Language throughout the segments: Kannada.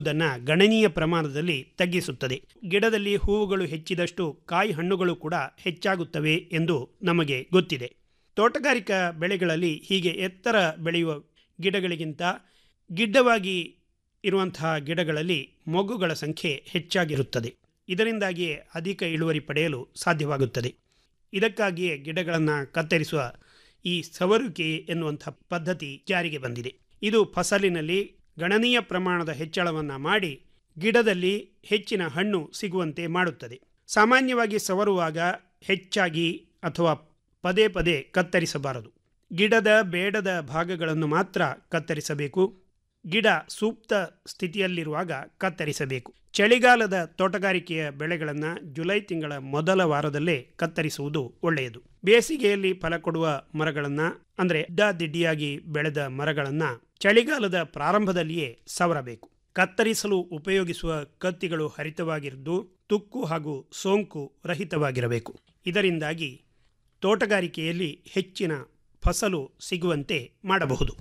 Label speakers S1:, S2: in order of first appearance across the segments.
S1: ದನ್ನ ಗಣನೀಯ ಪ್ರಮಾಣದಲ್ಲಿ ತಗ್ಗಿಸುತ್ತದೆ ಗಿಡದಲ್ಲಿ ಹೂವುಗಳು ಹೆಚ್ಚಿದಷ್ಟು ಕಾಯಿ ಹಣ್ಣುಗಳು ಕೂಡ ಹೆಚ್ಚಾಗುತ್ತವೆ ಎಂದು ನಮಗೆ ಗೊತ್ತಿದೆ ತೋಟಗಾರಿಕಾ ಬೆಳೆಗಳಲ್ಲಿ ಹೀಗೆ ಎತ್ತರ ಬೆಳೆಯುವ ಗಿಡಗಳಿಗಿಂತ ಗಿಡ್ಡವಾಗಿ ಇರುವಂತಹ ಗಿಡಗಳಲ್ಲಿ ಮೊಗ್ಗುಗಳ ಸಂಖ್ಯೆ ಹೆಚ್ಚಾಗಿರುತ್ತದೆ ಇದರಿಂದಾಗಿಯೇ ಅಧಿಕ ಇಳುವರಿ ಪಡೆಯಲು ಸಾಧ್ಯವಾಗುತ್ತದೆ ಇದಕ್ಕಾಗಿಯೇ ಗಿಡಗಳನ್ನು ಕತ್ತರಿಸುವ ಈ ಸವರುವಿಕೆ ಎನ್ನುವಂಥ ಪದ್ಧತಿ ಜಾರಿಗೆ ಬಂದಿದೆ ಇದು ಫಸಲಿನಲ್ಲಿ ಗಣನೀಯ ಪ್ರಮಾಣದ ಹೆಚ್ಚಳವನ್ನು ಮಾಡಿ ಗಿಡದಲ್ಲಿ ಹೆಚ್ಚಿನ ಹಣ್ಣು ಸಿಗುವಂತೆ ಮಾಡುತ್ತದೆ ಸಾಮಾನ್ಯವಾಗಿ ಸವರುವಾಗ ಹೆಚ್ಚಾಗಿ ಅಥವಾ ಪದೇ ಪದೇ ಕತ್ತರಿಸಬಾರದು ಗಿಡದ ಬೇಡದ ಭಾಗಗಳನ್ನು ಮಾತ್ರ ಕತ್ತರಿಸಬೇಕು ಗಿಡ ಸೂಕ್ತ ಸ್ಥಿತಿಯಲ್ಲಿರುವಾಗ ಕತ್ತರಿಸಬೇಕು ಚಳಿಗಾಲದ ತೋಟಗಾರಿಕೆಯ ಬೆಳೆಗಳನ್ನು ಜುಲೈ ತಿಂಗಳ ಮೊದಲ ವಾರದಲ್ಲೇ ಕತ್ತರಿಸುವುದು ಒಳ್ಳೆಯದು ಬೇಸಿಗೆಯಲ್ಲಿ ಫಲ ಕೊಡುವ ಮರಗಳನ್ನು ಅಂದರೆ ದಿಡ್ಡಿಯಾಗಿ ಬೆಳೆದ ಮರಗಳನ್ನು ಚಳಿಗಾಲದ ಪ್ರಾರಂಭದಲ್ಲಿಯೇ ಸವರಬೇಕು ಕತ್ತರಿಸಲು ಉಪಯೋಗಿಸುವ ಕತ್ತಿಗಳು ಹರಿತವಾಗಿದ್ದು ತುಕ್ಕು ಹಾಗೂ ಸೋಂಕು ರಹಿತವಾಗಿರಬೇಕು ಇದರಿಂದಾಗಿ ತೋಟಗಾರಿಕೆಯಲ್ಲಿ ಹೆಚ್ಚಿನ ಫಸಲು ಸಿಗುವಂತೆ ಮಾಡಬಹುದು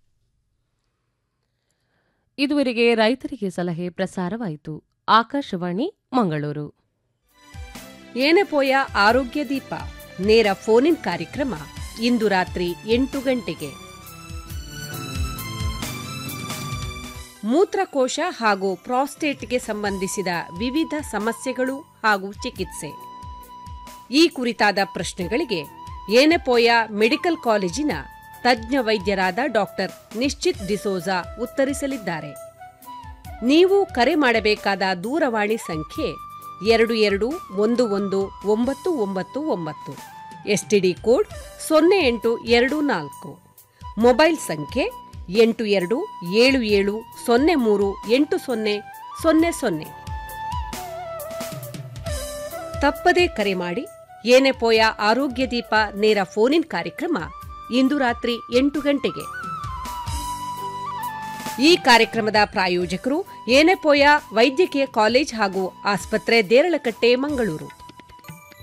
S2: ಇದುವರೆಗೆ ರೈತರಿಗೆ ಸಲಹೆ ಪ್ರಸಾರವಾಯಿತು ಆಕಾಶವಾಣಿ ಮಂಗಳೂರು
S3: ಏನಪೋಯ ಆರೋಗ್ಯ ದೀಪ ನೇರ ಫೋನಿನ್ ಕಾರ್ಯಕ್ರಮ ಇಂದು ರಾತ್ರಿ ಎಂಟು ಗಂಟೆಗೆ ಮೂತ್ರಕೋಶ ಹಾಗೂ ಪ್ರಾಸ್ಟೇಟ್ಗೆ ಸಂಬಂಧಿಸಿದ ವಿವಿಧ ಸಮಸ್ಯೆಗಳು ಹಾಗೂ ಚಿಕಿತ್ಸೆ ಈ ಕುರಿತಾದ ಪ್ರಶ್ನೆಗಳಿಗೆ ಏನೆಪೋಯ ಮೆಡಿಕಲ್ ಕಾಲೇಜಿನ ತಜ್ಞ ವೈದ್ಯರಾದ ಡಾಕ್ಟರ್ ನಿಶ್ಚಿತ್ ಡಿಸೋಜಾ ಉತ್ತರಿಸಲಿದ್ದಾರೆ ನೀವು ಕರೆ ಮಾಡಬೇಕಾದ ದೂರವಾಣಿ ಸಂಖ್ಯೆ ಎರಡು ಎರಡು ಒಂದು ಒಂದು ಒಂಬತ್ತು ಒಂಬತ್ತು ಒಂಬತ್ತು ಎಸ್ಟಿಡಿ ಕೋಡ್ ಸೊನ್ನೆ ಎಂಟು ಎರಡು ನಾಲ್ಕು ಮೊಬೈಲ್ ಸಂಖ್ಯೆ ಎಂಟು ಎರಡು ಏಳು ಏಳು ಸೊನ್ನೆ ಮೂರು ಎಂಟು ಸೊನ್ನೆ ಸೊನ್ನೆ ಸೊನ್ನೆ ತಪ್ಪದೇ ಕರೆ ಮಾಡಿ ಏನೆಪೋಯ ಆರೋಗ್ಯ ದೀಪ ನೇರ ಫೋನಿನ್ ಕಾರ್ಯಕ್ರಮ ಇಂದು ರಾತ್ರಿ ಎಂಟು ಗಂಟೆಗೆ ಈ ಕಾರ್ಯಕ್ರಮದ ಪ್ರಾಯೋಜಕರು ಏನೆಪೋಯ ವೈದ್ಯಕೀಯ ಕಾಲೇಜ್ ಹಾಗೂ ಆಸ್ಪತ್ರೆ ದೇರಳಕಟ್ಟೆ ಮಂಗಳೂರು